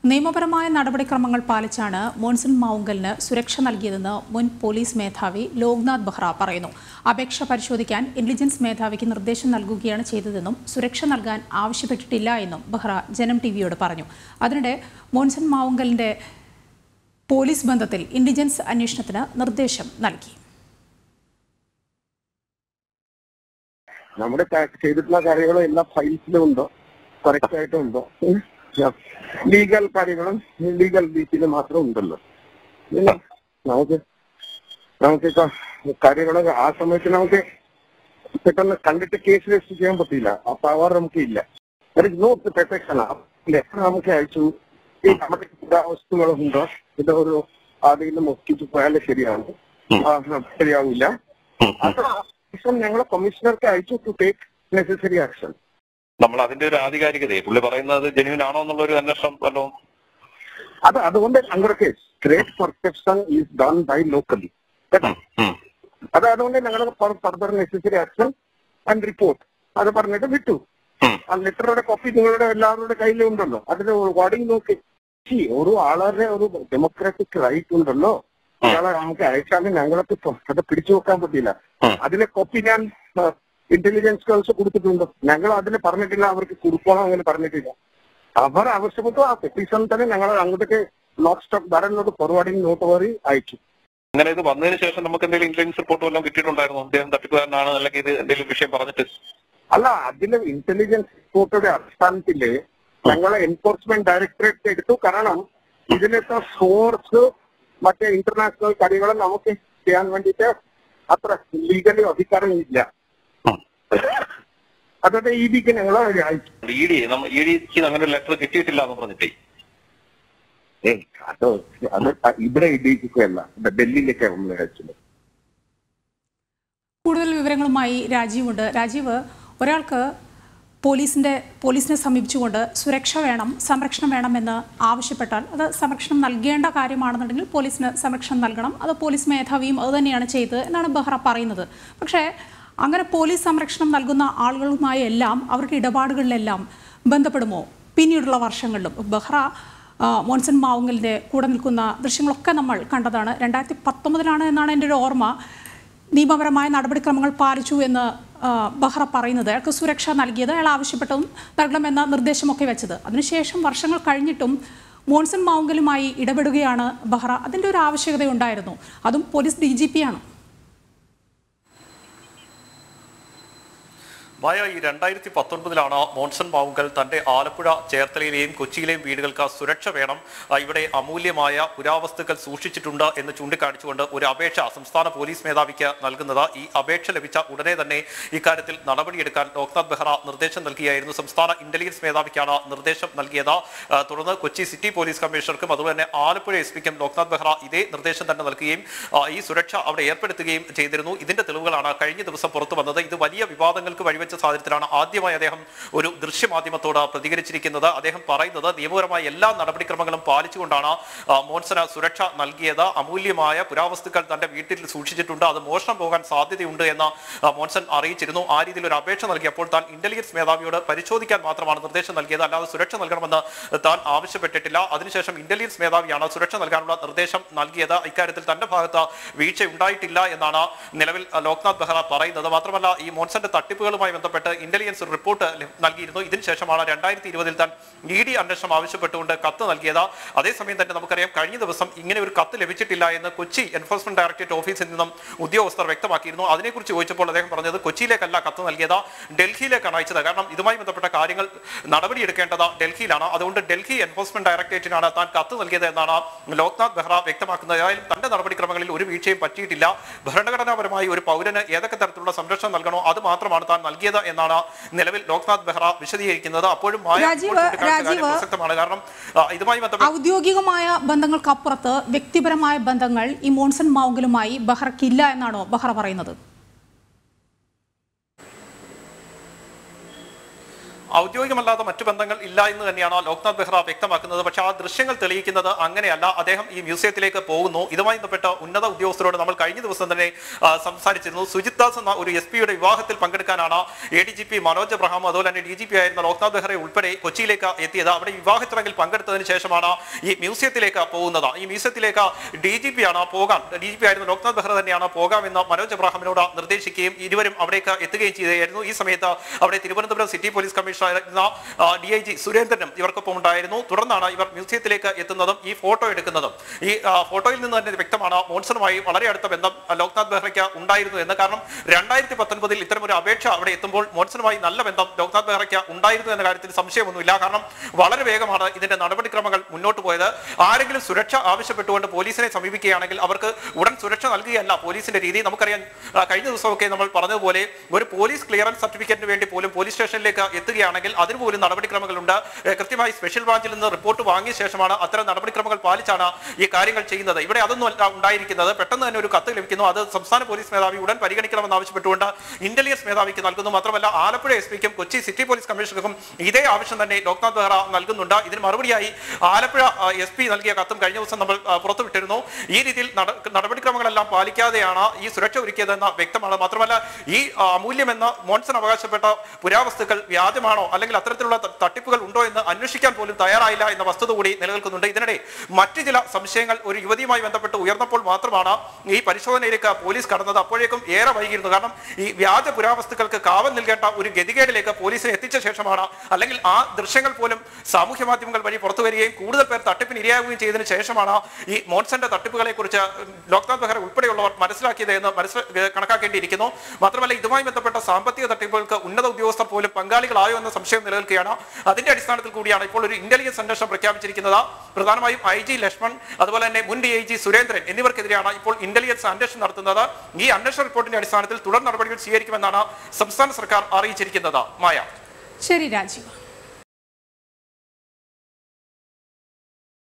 നിയമപരമായ നടപടിക്രമങ്ങൾ പാലിച്ചാണ് മോൺസൺ മാവുങ്കലിന് സുരക്ഷ നൽകിയതെന്ന് മുൻ പോലീസ് മേധാവി ലോക്നാഥ് ബെഹ്റ പറയുന്നു അപേക്ഷ പരിശോധിക്കാൻ ഇന്റലിജൻസ് മേധാവിക്ക് നിർദ്ദേശം നൽകുകയാണ് ചെയ്തതെന്നും സുരക്ഷ നൽകാൻ ആവശ്യപ്പെട്ടിട്ടില്ല എന്നും ബെഹ്റ ജനം ടിവിയോട് പറഞ്ഞു അതിനിടെ മോൺസൺ മാവുങ്കലിന്റെ പോലീസ് ബന്ധത്തിൽ ഇന്റലിജൻസ് അന്വേഷണത്തിന് നിർദ്ദേശം നൽകി നമ്മുടെ ക- ചെയ്തിട്ടുള്ള കാര്യങ്ങളും എല്ലാ ഫയൽസിലും ഉണ്ടോ കറക്റ്റ് ആയിട്ടും ഉണ്ടോ ലീഗൽ കാര്യങ്ങളും ലീഗൽ രീതിയിൽ മാത്രം ഉണ്ടല്ലോ പിന്നെ നമുക്ക് നമുക്ക് കാര്യങ്ങൾ ആ സമയത്ത് നമുക്ക് പെട്ടെന്ന് കണ്ടിട്ട് കേസ് രജിസ്റ്റർ ചെയ്യാൻ പറ്റില്ല ആ പവർ നമുക്ക് ഇല്ല നോ പെർഫെക്ഷൻ ലെറ്റർ നമുക്ക് അയച്ചു ഈ നമ്മുടെ പുരാവസ്തുക്കളുണ്ടോ ഇത് ഒരു ആരെങ്കിലും ഒക്കിച്ച് പോയാലേ ശരിയാവും ആ, ശരിയാവില്ല അത് ആക്ഷൻ ഞങ്ങൾ കമ്മീഷണർക്ക് അയച്ചു ടു ടേക്ക് നെസസറി ആക്ഷൻ നമ്മൾ അതിന്റെ ഒരു ആധികാരികതയെ പുള്ളി പറയുന്നത് ജെന്യൂൻ ആണോ എന്നുള്ള ഒരു അന്വേഷണം വല്ലതും അത് അതുകൊണ്ട് under case great perfection is done by locally കേട്ടോ ഉം. അത് അതുകൊണ്ട് ഞങ്ങൾ further necessary action and report അത് പറഞ്ഞിട്ട് വിട്ടു ഉം. ആ ലെറ്ററുടെ കോപ്പി നിങ്ങളുടെ എല്ലാവരുടെ കയ്യിലും ഉണ്ടല്ലോ അതിന്റെ വാർഡിങ് നോക്കി See, ഒരു ആളുടെ ഒരു ഡെമോക്രാറ്റിക് റൈറ്റ് ഉണ്ടല്ലോ ഇയാളെ നമുക്ക് അയച്ചാലും ഞങ്ങൾക്ക് ഇപ്പൊ അത് പിടിച്ചു വെക്കാൻ പറ്റില്ല ഉം. അതിലെ കോപ്പി ഞാൻ ഇന്റലിജൻസ് ഗേൾസ് കൊടുത്തിട്ടുണ്ട് ഞങ്ങൾ അതിന് പറഞ്ഞിട്ടില്ല അവർക്ക് കൊടുക്കണം അങ്ങനെ പറഞ്ഞിട്ടില്ല അവർ ആവശ്യപ്പെട്ടു ആ പെറ്റീഷൻ തന്നെ ഞങ്ങൾ അങ്ങോട്ടേക്ക് ലോക്ക് സ്റ്റോക്ക് ധാരണയോട് ഫോർവേഡിംഗ് നോട്ട് വഴി അയച്ചു അങ്ങനെ ഇത് വന്നതിന് ശേഷം നമുക്ക് എന്തെങ്കിലും ഇന്റലിജൻസ് റിപ്പോർട്ട് വല്ലതും കിട്ടിയിട്ടുണ്ടായിരുന്നു അദ്ദേഹം തട്ടിപ്പുകാരനാണ് അല്ലെങ്കിൽ ഇത് എന്തെങ്കിലും വിഷയം പറഞ്ഞിട്ട് അല്ല അതിലെ ഇന്റലിജൻസ് റിപ്പോർട്ടുടെ അടിസ്ഥാനത്തില് ഞങ്ങളെ എൻഫോഴ്സ്മെന്റ് ഡയറക്ടറേറ്റ് എടുത്തു കാരണം ഇതിലത്തെ സോഴ്സ് മറ്റേ ഇന്റർനാഷണൽ കാര്യങ്ങൾ നമുക്ക് ചെയ്യാൻ വേണ്ടിയിട്ട് അത്ര ലീഗലി അധികാരം ഇല്ല ഉം. അതൊക്കെ ഇ ബിക്ക് ഞങ്ങൾ അയച്ചു ഇ ഡി ഇ ഡിക്ക് അങ്ങനെ ഒരു ലെറ്റർ കിട്ടിയിട്ടില്ല എന്ന് പറഞ്ഞിട്ടേ ഏയ് അത് അത് ഇവിടെ ഇ ഡിക്കല്ല ഡൽഹിയിലേക്കാണ് നമ്മൾ അയച്ചത് കൂടുതൽ വിവരങ്ങളുമായി രാജീവുണ്ട് രാജീവ് ഒരാൾക്ക് പോലീസിന്റെ പോലീസിനെ സമീപിച്ചുകൊണ്ട് സുരക്ഷ വേണം സംരക്ഷണം വേണമെന്ന് ആവശ്യപ്പെട്ടാൽ അത് സംരക്ഷണം നൽകേണ്ട കാര്യമാണെന്നുണ്ടെങ്കിൽ പോലീസിന് സംരക്ഷണം നൽകണം അത് പോലീസ് മേധാവിയും അത് തന്നെയാണ് ചെയ്തത് എന്നാണ് ബെഹ്റ പറയുന്നത് പക്ഷേ അങ്ങനെ പോലീസ് സംരക്ഷണം നൽകുന്ന ആളുകളുമായി എല്ലാം അവരുടെ ഇടപാടുകളിലെല്ലാം ബന്ധപ്പെടുമോ പിന്നീടുള്ള വർഷങ്ങളിലും ബെഹ്റ ആ, മോൻസൺ മാവുങ്കലിൻ്റെ കൂടെ നിൽക്കുന്ന ദൃശ്യങ്ങളൊക്കെ നമ്മൾ കണ്ടതാണ് രണ്ടായിരത്തി പത്തൊമ്പതിലാണ് എന്നാണ് എൻ്റെ ഒരു ഓർമ്മ നിയമപരമായ നടപടിക്രമങ്ങൾ പാലിച്ചു എന്ന് ആ, ബെഹ്റ പറയുന്നത് അയാൾക്ക് സുരക്ഷ നൽകിയത് അയാൾ ആവശ്യപ്പെട്ടതും നൽകണമെന്ന നിർദ്ദേശമൊക്കെ വെച്ചത് അതിനുശേഷം വർഷങ്ങൾ കഴിഞ്ഞിട്ടും മോൺസൺ മാവുങ്കലുമായി ഇടപെടുകയാണ് ബെഹ്റ അതിൻ്റെ ഒരു ആവശ്യകതയുണ്ടായിരുന്നു അതും പോലീസ് ഡി ജി പി ആണ് മായ ഈ രണ്ടായിരത്തി പത്തൊൻപതിലാണ് മോൺസൺ മാവുങ്കൽ തന്റെ ആലപ്പുഴ ചേർത്തലയിലെയും കൊച്ചിയിലെയും വീടുകൾക്ക് സുരക്ഷ വേണം ആ, ഇവിടെ അമൂല്യമായ പുരാവസ്തുക്കൾ സൂക്ഷിച്ചിട്ടുണ്ട് എന്ന് ചൂണ്ടിക്കാണിച്ചുകൊണ്ട് ഒരു അപേക്ഷ സംസ്ഥാന പോലീസ് മേധാവിക്ക് നൽകുന്നത് ഈ അപേക്ഷ ലഭിച്ച ഉടനെ തന്നെ ഇക്കാര്യത്തിൽ നടപടിയെടുക്കാൻ ലോക്നാഥ് ബെഹ്റ നിർദ്ദേശം നൽകിയായിരുന്നു സംസ്ഥാന ഇന്റലിജൻസ് മേധാവിക്കാണ് നിർദ്ദേശം നൽകിയത് ആ, തുടർന്ന് കൊച്ചി സിറ്റി പോലീസ് കമ്മീഷണർക്കും അതുപോലെ തന്നെ ആലപ്പുഴ എസ് പിക്കും ലോക്നാഥ് ബെഹ്റ ഇതേ നിർദ്ദേശം തന്നെ നൽകുകയും ആ, ഈ സുരക്ഷ അവിടെ ഏർപ്പെടുത്തുകയും ചെയ്തിരുന്നു ഇതിന്റെ തെളിവുകളാണ് കഴിഞ്ഞ ദിവസം പുറത്തു വന്നത് ഇത് വലിയ വിവാദങ്ങൾക്ക് വഴിവെച്ച സാഹചര്യത്തിലാണ് ആദ്യമായി അദ്ദേഹം ഒരു ദൃശ്യമാധ്യമത്തോട് പ്രതികരിച്ചിരിക്കുന്നത് അദ്ദേഹം പറയുന്നത് നിയമപരമായ എല്ലാ നടപടിക്രമങ്ങളും പാലിച്ചുകൊണ്ടാണ് ആ, മോൻസന് സുരക്ഷ നൽകിയത് അമൂല്യമായ പുരാവസ്തുക്കൾ തന്റെ വീട്ടിൽ സൂക്ഷിച്ചിട്ടുണ്ട് അത് മോഷണം പോകാൻ സാധ്യതയുണ്ട് എന്ന് ആ, മോൻസൺ അറിയിച്ചിരുന്നു ആ രീതിയിൽ ഒരു അപേക്ഷ നൽകിയപ്പോൾ താൻ ഇന്റലിജൻസ് മേധാവിയോട് പരിശോധിക്കാൻ മാത്രമാണ് നിർദ്ദേശം നൽകിയത് അല്ലാതെ സുരക്ഷ നൽകണമെന്ന് താൻ ആവശ്യപ്പെട്ടിട്ടില്ല അതിനുശേഷം ഇന്റലിജൻസ് മേധാവിയാണ് സുരക്ഷ നൽകാനുള്ള നിർദ്ദേശം നൽകിയത് ഇക്കാര്യത്തിൽ തന്റെ ഭാഗത്ത് വീഴ്ച ഉണ്ടായിട്ടില്ല എന്നാണ് നിലവിൽ ആ, ലോക്നാഥ് ബെഹ്റ പറയുന്നത് മാത്രമല്ല ഈ മോൻസന്റെ തട്ടിപ്പുകളുമായി ബന്ധപ്പെട്ട് ഇന്റലിജൻസ് ഒരു റിപ്പോർട്ട് ല- നൽകിയിരുന്നു ഇതിനുശേഷമാണ് രണ്ടായിരത്തി ഇരുപതിൽ താൻ ഇ ഡി അന്വേഷണം ആവശ്യപ്പെട്ടുകൊണ്ട് കത്ത് നൽകിയത് അതേസമയം തന്നെ നമുക്കറിയാം കഴിഞ്ഞ ദിവസം ഇങ്ങനെ ഒരു കത്ത് ലഭിച്ചിട്ടില്ല എന്ന് കൊച്ചി എൻഫോഴ്സ്മെന്റ് ഡയറക്ടറേറ്റ് ഓഫീസിൽ നിന്നും ഉദ്യോഗസ്ഥർ വ്യക്തമാക്കിയിരുന്നു അതിനെക്കുറിച്ച് ചോദിച്ചപ്പോൾ അദ്ദേഹം പറഞ്ഞത് കൊച്ചിയിലേക്കല്ല കത്ത് നൽകിയത് ഡൽഹിയിലേക്കാണ് അയച്ചത് കാരണം ഇതുമായി ബന്ധപ്പെട്ട കാര്യങ്ങൾ നടപടിയെടുക്കേണ്ടത് ഡൽഹിയിലാണ് അതുകൊണ്ട് ഡൽഹി എൻഫോഴ്സ്മെന്റ് ഡയറക്ടറേറ്റിനാണ് താൻ കത്ത് നൽകിയത് എന്നാണ് ലോക്നാഥ് ബെഹ്റ വ്യക്തമാക്കുന്നത് ഏതായാലും തന്റെ നടപടിക്രമങ്ങളിൽ ഒരു വീഴ്ചയും പറ്റിയിട്ടില്ല ഭരണഘടനാപരമായി ഒരു പൗരന് ഏതൊക്കെ തരത്തിലുള്ള സംരക്ഷണം നൽകണോ അത് മാത്രമാണ് താൻ നൽകിയത് എന്നാണ് നിലവിൽ ലോക്നാഥ് ബെഹ്റ വിശദീകരിക്കുന്നത് അപ്പോഴും മായ രാജീവ്, ഇപ്പോൾ ചൂണ്ടിക്കാണിച്ച കാര്യം രാജീവ്. പ്രസക്തമാണ് കാരണം ആ, ഇതുമായി ബന്ധപ്പെട്ട് ഔദ്യോഗികമായ ബന്ധങ്ങൾക്കപ്പുറത്ത് വ്യക്തിപരമായ ബന്ധങ്ങൾ ഈ മോൺസൺ മാവുങ്കലുമായി ബെഹ്റയ്ക്കില്ല എന്നാണോ ബെഹ്റ പറയുന്നത് ഔദ്യോഗികമല്ലാത്ത മറ്റു ബന്ധങ്ങൾ ഇല്ല എന്ന് തന്നെയാണ് ലോക്നാഥ് ബെഹ്റ വ്യക്തമാക്കുന്നത് പക്ഷേ ആ ദൃശ്യങ്ങൾ തെളിയിക്കുന്നത് അങ്ങനെയല്ല അദ്ദേഹം ഈ മ്യൂസിയത്തിലേക്ക് പോകുന്നു ഇതുമായി ബന്ധപ്പെട്ട ഉന്നത ഉദ്യോഗസ്ഥരോട് നമ്മൾ കഴിഞ്ഞ ദിവസം തന്നെ ആ, സംസാരിച്ചിരുന്നു സുജിത് ദാസ് എന്ന ഒരു എസ് പിയുടെ വിവാഹത്തിൽ പങ്കെടുക്കാനാണ് A D G P Manoj Abraham അതുപോലെ തന്നെ ഡി ജി പി ആയിരുന്ന ലോക്നാഥ് ബെഹ്റ ഉൾപ്പെടെ കൊച്ചിയിലേക്ക് എത്തിയത് അവിടെ വിവാഹ ചടങ്ങിൽ പങ്കെടുത്തതിന് ശേഷമാണ് ഈ മ്യൂസിയത്തിലേക്ക് പോകുന്നത് ഈ മ്യൂസിയത്തിലേക്ക് ഡി ജി പി ആണ് പോകാൻ ഡി ജി പി ആയിരുന്ന ലോക്നാഥ് ബെഹ്റ തന്നെയാണ് പോകാമെന്ന് മനോജ് എബ്രഹാമിനോട് നിർദ്ദേശിക്കുകയും ഇരുവരും അവിടേക്ക് എത്തുകയും ചെയ്തായിരുന്നു ഈ സമയത്ത് അവിടെ തിരുവനന്തപുരം സിറ്റി പോലീസ് കമ്മീഷണറായിരുന്ന ഡി ഐ ജി സുരേന്ദ്രനും ഇവർക്കൊപ്പം ഉണ്ടായിരുന്നു തുടർന്നാണ് ഇവർ മ്യൂസിയത്തിലേക്ക് എത്തുന്നതും ഈ ഫോട്ടോ എടുക്കുന്നതും ഈ ആ, ഫോട്ടോയിൽ നിന്ന് തന്നെ വ്യക്തമാണ് മോൺസണുമായി വളരെ അടുത്ത ബന്ധം ആ, ലോക്നാഥ് ബെഹ്റയ്ക്ക് ഉണ്ടായിരുന്നു എന്ന് കാരണം രണ്ടായിരത്തി പത്തൊൻപതിൽ ഇത്തരം ഒരു അപേക്ഷ അവിടെ എത്തുമ്പോൾ മോൺസണുമായി നല്ല ബന്ധം ലോക്നാഥ് ബെഹ്റയ്ക്ക് ഉണ്ടായിരുന്നു എന്ന കാര്യത്തിൽ സംശയമൊന്നുമില്ല കാരണം വളരെ വേഗമാണ് ഇതിന്റെ നടപടിക്രമങ്ങൾ മുന്നോട്ട് പോയത് ആരെങ്കിലും സുരക്ഷ ആവശ്യപ്പെട്ടുകൊണ്ട് പോലീസിനെ സമീപിക്കുകയാണെങ്കിൽ അവർക്ക് ഉടൻ സുരക്ഷ നൽകുകയല്ല പോലീസിന്റെ രീതി നമുക്കറിയാം ആ, കഴിഞ്ഞ ദിവസമൊക്കെ നമ്മൾ പറഞ്ഞതുപോലെ ഒരു പോലീസ് ക്ലിയറൻസ് സർട്ടിഫിക്കറ്റിന് വേണ്ടി പോലും പോലീസ് സ്റ്റേഷനിലേക്ക് എത്തുകയാണെങ്കിൽ അതിന് പോലും നടപടിക്രമങ്ങളുണ്ട് ഏ, കൃത്യമായി സ്പെഷ്യൽ ബ്രാഞ്ചിൽ നിന്ന് റിപ്പോർട്ട് വാങ്ങിയ ശേഷമാണ് അത്തരം നടപടിക്രമങ്ങൾ പാലിച്ചാണ് ഈ കാര്യങ്ങൾ ചെയ്യുന്നത് ഇവിടെ അതൊന്നും അല്ല ഉണ്ടായിരിക്കുന്നത് പെട്ടെന്ന് തന്നെ ഒരു കത്ത് ലഭിക്കുന്നു അത് സംസ്ഥാന പോലീസ് മേധാവി ഉടൻ പരിഗണിക്കണമെന്ന് ആവശ്യപ്പെട്ടുകൊണ്ട് ഇന്റലിജൻസ് മേധാവിക്ക് നൽകുന്നു മാത്രമല്ല ആലപ്പുഴ എസ് പിക്കും കൊച്ചി സിറ്റി പോലീസ് കമ്മീഷണർക്കും ഇതേ ആവശ്യം തന്നെ ലോക്നാഥ് ബെഹ്റ നൽകുന്നുണ്ട് ഇതിന് മറുപടിയായി ആലപ്പുഴ എസ് പി നൽകിയ കത്തും കഴിഞ്ഞ ദിവസം നമ്മൾ ആ, പുറത്തുവിട്ടിരുന്നു ഈ രീതിയിൽ നട- നടപടിക്രമങ്ങളെല്ലാം പാലിക്കാതെയാണ് ഈ സുരക്ഷ ഒരുക്കിയതെന്ന് വ്യക്തമാണ് മാത്രമല്ല ഈ ആ, അമൂല്യമെന്ന് മോൺസൺ അവകാശപ്പെട്ട പുരാവസ്തുക്കൾ വ്യാജമാണോ അല്ലെങ്കിൽ അത്തരത്തിലുള്ള ത- തട്ടിപ്പുകൾ ഉണ്ടോ എന്ന് അന്വേഷിക്കാൻ പോലും തയ്യാറായില്ല എന്ന വസ്തുത കൂടി നിലനിൽക്കുന്നുണ്ട് ഇതിനിടെ മറ്റു ചില സംശയങ്ങൾ ഒരു യുവതിയുമായി ബന്ധപ്പെട്ട് ഉയർന്നപ്പോൾ മാത്രമാണ് ഈ പരിശോധനയിലേക്ക് പോലീസ് കടന്നത് അപ്പോഴേക്കും ഏറെ വൈകിയിരുന്നു കാരണം ഈ വ്യാജ പുരാവസ്തുക്കൾക്ക് കാവൽ നൽകേണ്ട ഒരു ഗതികേടിലേക്ക് പോലീസിനെ എത്തിച്ച ശേഷമാണ് അല്ലെങ്കിൽ ആ ദൃശ്യങ്ങൾ പോലും സാമൂഹ്യ മാധ്യമങ്ങൾ വഴി പുറത്തു വരികയും കൂടുതൽ പേർ തട്ടിപ്പിന് ഇരയാവുകയും ചെയ്തതിനു ശേഷമാണ് ഈ മോൺസന്റെ തട്ടിപ്പുകളെ കുറിച്ച് ലോക്നാഥ് ബെഹ്റ ഉൾപ്പെടെയുള്ളവർ മനസ്സിലാക്കിയത് എന്ന് മനസ്സിൽ കണക്കാക്കേണ്ടിയിരിക്കുന്നു മാത്രമല്ല ഇതുമായി ബന്ധപ്പെട്ട സാമ്പത്തിക തട്ടിപ്പുകൾക്ക് ഉന്നത ഉദ്യോഗസ്ഥർ പോലും പങ്കാളികളായോ എന്ന സംശയം നിലനിൽക്കുകയാണ് അതിന്റെ അടിസ്ഥാനത്തിൽ കൂടിയാണ് ഇപ്പോൾ ഒരു ഇന്റലിജൻസ് അന്വേഷണം പ്രഖ്യാപിച്ചിരിക്കുന്നത് പ്രധാനമായും ഐ ജി ലക്ഷ്മൺ അതുപോലെ തന്നെ മുൻ ഡി ഐ ജി സുരേന്ദ്രൻ എന്നിവർക്കെതിരെയാണ് ഇപ്പോൾ ഇന്റലിജൻസ് അന്വേഷണം നടത്തുന്നത് ഈ അന്വേഷണ റിപ്പോർട്ടിന്റെ അടിസ്ഥാനത്തിൽ തുടർ നടപടികൾ സ്വീകരിക്കുമെന്നാണ് സംസ്ഥാന സർക്കാർ അറിയിച്ചിരിക്കുന്നത് മായ ശരി രാജീവ്